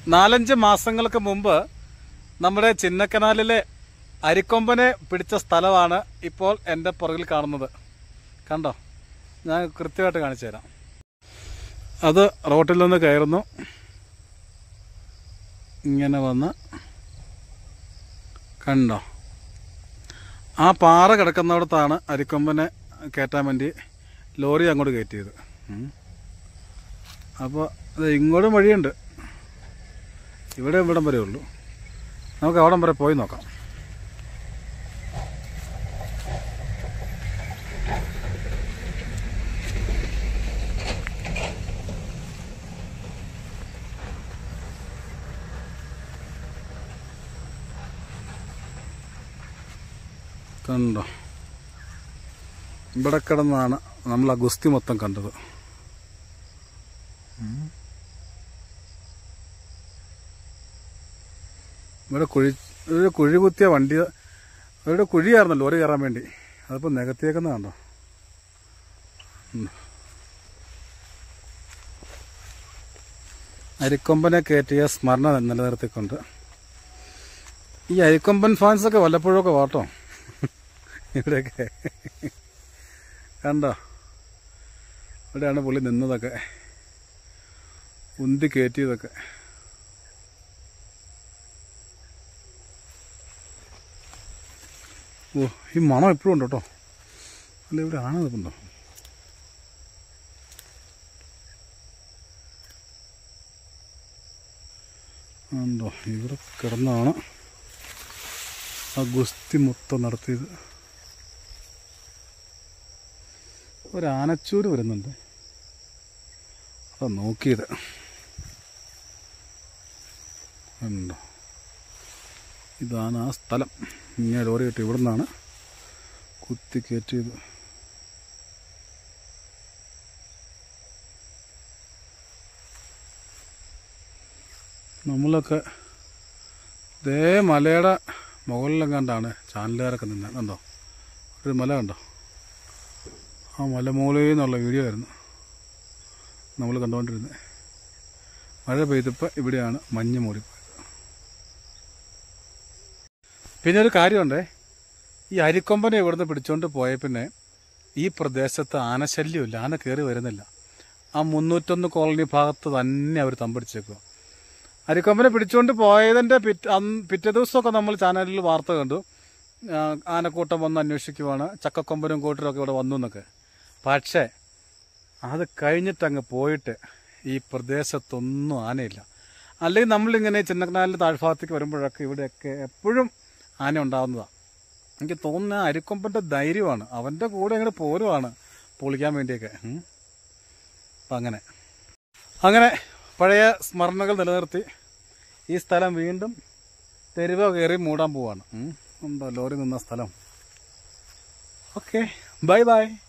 നാലഞ്ച് മാസങ്ങൾക്ക് മുമ്പ് നമ്മുടെ ചിന്നക്കനാലിലെ അരിക്കൊമ്പനെ പിടിച്ച സ്ഥലമാണ് ഇപ്പോൾ എൻ്റെ പുറകിൽ കാണുന്നത് കണ്ടോ ഞാൻ കൃത്യമായിട്ട് കാണിച്ചു തരാം അത് റോട്ടിൽ നിന്ന് കയറുന്നു ഇങ്ങനെ വന്ന് കണ്ടോ ആ പാറ കിടക്കുന്നിടത്താണ് അരിക്കൊമ്പനെ കയറ്റാൻ വേണ്ടി ലോറി അങ്ങോട്ട് കയറ്റിയത് ഉം. അപ്പോൾ അത് ഇങ്ങോട്ടും വഴിയുണ്ട് ഇവിടെ ഇവിടം വരെ ഉള്ളൂ നമുക്ക് അവിടം വരെ പോയി നോക്കാം കണ്ടോ ഇവിടെ കിടന്നാണ് നമ്മൾ ആ ഗുസ്തി മൊത്തം കണ്ടത് ഉം. ഇവിടെ കുഴി ഒരു കുഴി കുത്തിയ വണ്ടി ഇവിടെ കുഴിയായിരുന്നു ലോറി കയറാൻ വേണ്ടി അതിപ്പോൾ നികത്തിയേക്കുന്ന കണ്ടോ ഉം. അരിക്കൊമ്പനെ കയറ്റിയ സ്മരണ നിലനിർത്തിക്കൊണ്ട് ഈ അരിക്കൊമ്പൻ ഫാൻസൊക്കെ വല്ലപ്പോഴൊക്കെ വാട്ടോ ഇവിടെയൊക്കെ കണ്ടോ ഇവിടെയാണ് പുള്ളി നിന്നതൊക്കെ ഉന്തി കയറ്റിയതൊക്കെ ഓ ഈ മണം എപ്പോഴും ഉണ്ട് കേട്ടോ അല്ല ഇവിടെ ആന നിൽപ്പുണ്ടോ ഉണ്ടോ ഇവിടെ കിടന്നാണ് ആ ഗുസ്തി മൊത്തം നടത്തിയത് ഒരാനച്ചൂര് വരുന്നുണ്ട് അതാ നോക്കിയത് ഉണ്ടോ ഇതാണ് ആ സ്ഥലം ഇങ്ങനെ ലോറി കിട്ടി ഇവിടെ നിന്നാണ് കുത്തി കയറ്റിയത് നമ്മളൊക്കെ ഇതേ മലയുടെ മുകളിലെങ്ങാണ്ടാണ് ചാനലുകാരൊക്കെ നിന്നത് കണ്ടോ ഒരു മല കണ്ടോ ആ മലമൂലയിൽ നിന്നുള്ള വീഡിയോ ആയിരുന്നു നമ്മൾ കണ്ടുകൊണ്ടിരുന്നത് മഴ പെയ്തപ്പോൾ ഇവിടെയാണ് മഞ്ഞ് മൂടിപ്പോയത് പിന്നെ ഒരു കാര്യമുണ്ടേ ഈ അരിക്കൊമ്പനെ ഇവിടുന്ന് പിടിച്ചുകൊണ്ട് പോയ പിന്നെ ഈ പ്രദേശത്ത് ആനശല്യമില്ല ആന കയറി വരുന്നില്ല ആ മുന്നൂറ്റൊന്ന് കോളനി ഭാഗത്ത് തന്നെ അവർ തമ്പടിച്ചേക്കുക അരിക്കൊമ്പനെ പിടിച്ചുകൊണ്ട് പോയതിൻ്റെ പിറ്റ് അന്ന് പിറ്റേ ദിവസമൊക്കെ നമ്മൾ ചാനലിൽ വാർത്ത കണ്ടു ആ, ആനക്കൂട്ടം വന്ന് അന്വേഷിക്കുവാണ് ചക്കക്കൊമ്പനും കൂട്ടരും ഒക്കെ ഇവിടെ വന്നു എന്നൊക്കെ പക്ഷേ അത് കഴിഞ്ഞിട്ടങ്ങ് പോയിട്ട് ഈ പ്രദേശത്തൊന്നും ആനയില്ല അല്ലെങ്കിൽ നമ്മളിങ്ങനെ ചിന്നക്കനാലിൻ്റെ താഴ്ഭാഗത്തേക്ക് വരുമ്പോഴൊക്കെ ഇവിടെയൊക്കെ എപ്പോഴും ആന ഉണ്ടാവുന്നതാണ് എനിക്ക് തോന്നുന്ന അരിക്കൊമ്പൻ്റെ ധൈര്യമാണ് അവൻ്റെ കൂടെ അങ്ങനെ പോരുവാണ് പൊളിക്കാൻ വേണ്ടിയൊക്കെ ഉം. അപ്പം അങ്ങനെ അങ്ങനെ പഴയ സ്മരണകൾ നിലനിർത്തി ഈ സ്ഥലം വീണ്ടും തെരുവ് കയറി മൂടാൻ പോവാണ് ഉം. എന്താ ലോറി നിന്ന സ്ഥലം ഓക്കെ ബൈ ബൈ